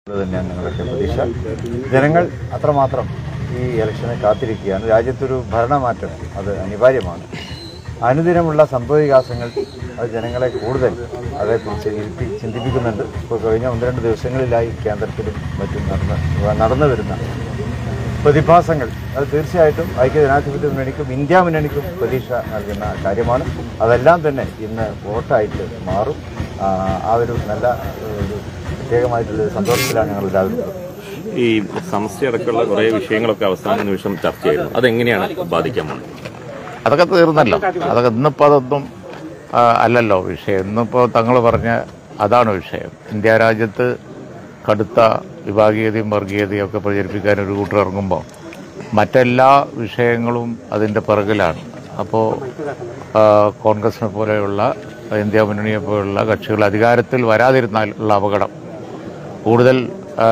ഇത് തന്നെയാണ് ഞങ്ങളുടെയൊക്കെ പ്രതീക്ഷ ജനങ്ങൾ അത്രമാത്രം ഈ ഇലക്ഷനെ കാത്തിരിക്കുകയാണ് രാജ്യത്തൊരു ഭരണമാറ്റം അത് അനിവാര്യമാണ് അനുദിനമുള്ള സംഭവവികാസങ്ങൾ അത് ജനങ്ങളെ കൂടുതൽ അതേക്കുറിച്ച് ഇരുത്തി ചിന്തിപ്പിക്കുന്നുണ്ട് ഇപ്പോൾ കഴിഞ്ഞ ഒന്ന് രണ്ട് ദിവസങ്ങളിലായി കേന്ദ്രത്തിലും മറ്റും നടന്ന് നടന്നു വരുന്ന പ്രതിഭാസങ്ങൾ അത് തീർച്ചയായിട്ടും ഐക്യ ജനാധിപത്യ മുന്നണിക്കും ഇന്ത്യ മുന്നണിക്കും പ്രതീക്ഷ നൽകുന്ന കാര്യമാണ് അതെല്ലാം തന്നെ ഇന്ന് വോട്ടായിട്ട് മാറും ആ, ആ ഒരു നല്ല ഒരു പ്രത്യേകമായിട്ടുള്ള സന്തോഷത്തിലാണ് ഞങ്ങൾ എല്ലാവരും ഉള്ളത്. ഈ സമസ്യയടക്കമുള്ള കുറേ വിഷയങ്ങളൊക്കെ അവസാന നിമിഷം ചർച്ച ചെയ്യുന്നു അതെങ്ങനെയാണ് ബാധിക്കാൻ പോകുന്നത് അതൊക്കെ തീർന്നല്ലോ അതൊക്കെ ഇന്നിപ്പോൾ അതൊന്നും ആ, അല്ലല്ലോ വിഷയം ഇന്നിപ്പോൾ തങ്ങൾ പറഞ്ഞ അതാണ് വിഷയം ഇന്ത്യ രാജ്യത്ത് കടുത്ത വിഭാഗീയതയും വർഗീയതയും ഒക്കെ പ്രചരിപ്പിക്കാൻ ഒരു കൂട്ടർ ഇറങ്ങുമ്പോൾ മറ്റെല്ലാ വിഷയങ്ങളും അതിൻ്റെ പിറകിലാണ് അപ്പോൾ കോൺഗ്രസിനെ പോലെയുള്ള ഇന്ത്യ മുന്നണിയെ പോലുള്ള കക്ഷികൾ അധികാരത്തിൽ വരാതിരുന്നാൽ ഉള്ള അപകടം കൂടുതൽ ആ,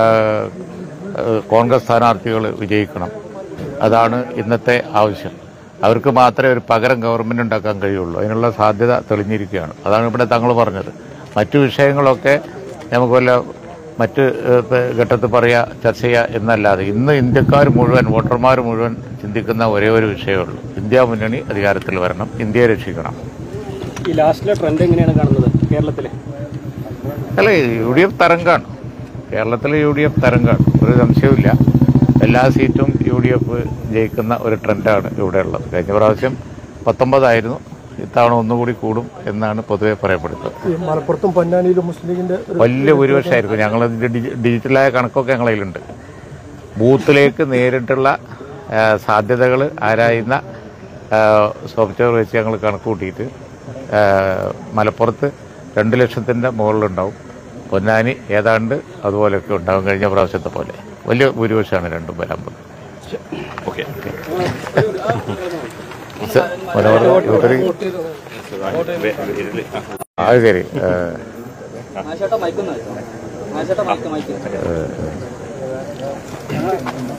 ആ, കോൺഗ്രസ് സ്ഥാനാർത്ഥികൾ വിജയിക്കണം അതാണ് ഇന്നത്തെ ആവശ്യം അവർക്ക് മാത്രമേ ഒരു പകരം ഗവൺമെന്റ് ഉണ്ടാക്കാൻ കഴിയുള്ളൂ അതിനുള്ള സാധ്യത തെളിഞ്ഞിരിക്കുകയാണ് അതാണ് ഇവിടെ തങ്ങൾ പറഞ്ഞത് മറ്റു വിഷയങ്ങളൊക്കെ നമുക്ക് വല്ല മറ്റ് ഏഹ്, ഇപ്പൊ ഘട്ടത്തിൽ പറയുക ചർച്ച ചെയ്യുക എന്നല്ലാതെ ഇന്ന് ഇന്ത്യക്കാർ മുഴുവൻ വോട്ടർമാർ മുഴുവൻ ചിന്തിക്കുന്ന ഒരേ ഒരു വിഷയമുള്ളൂ ഇന്ത്യ മുന്നണി അധികാരത്തിൽ വരണം ഇന്ത്യയെ രക്ഷിക്കണം ഈ ലാസ്റ്റിലെ ട്രെൻഡ് എങ്ങനെയാണ് കാണുന്നത് കേരളത്തിലെ അല്ല യു ഡി എഫ് തരംഗാണ് കേരളത്തിലെ യു ഡി എഫ് തരംഗാണ് ഒരു സംശയവുമില്ല എല്ലാ സീറ്റും യു ഡി എഫ് ജയിക്കുന്ന ഒരു ട്രെൻഡാണ് ഇവിടെ ഉള്ളത് കഴിഞ്ഞ പ്രാവശ്യം പത്തൊമ്പതായിരുന്നു ഇത്തവണ ഒന്നുകൂടി കൂടും എന്നാണ് പൊതുവെ പറയപ്പെടുന്നത് ഈ മലപ്പുറത്തും പൊന്നാനിയിലും മുസ്ലിം ലീഗിന്റെ ഒരു വലിയ ഭൂരിപക്ഷമായിരിക്കും ഞങ്ങൾ ഡിജിറ്റലായ കണക്കൊക്കെ ഞങ്ങളതിലുണ്ട് ബൂത്തിലേക്ക് നേരിട്ടുള്ള സാധ്യതകൾ ആരായുന്ന സോഫ്റ്റ്വെയർ വെച്ച് ഞങ്ങൾ കണക്ക് കൂട്ടിയിട്ട് ആ, മലപ്പുറത്ത് രണ്ട് ലക്ഷത്തിൻ്റെ മുകളിലുണ്ടാവും പൊന്നാനി ഏതാണ്ട് അതുപോലെയൊക്കെ ഉണ്ടാവും കഴിഞ്ഞ പ്രാവശ്യത്തെ പോലെ വലിയ ഭൂരിപക്ഷമാണ് രണ്ടും വരാൻ പോകുന്നത് ഓക്കെ മനോഹർ യൂട്ടറി അത് ശരി ആ, ആശേട്ടാ മൈക്കൊന്ന് ആശേട്ടാ മൈക്ക് മൈക്ക്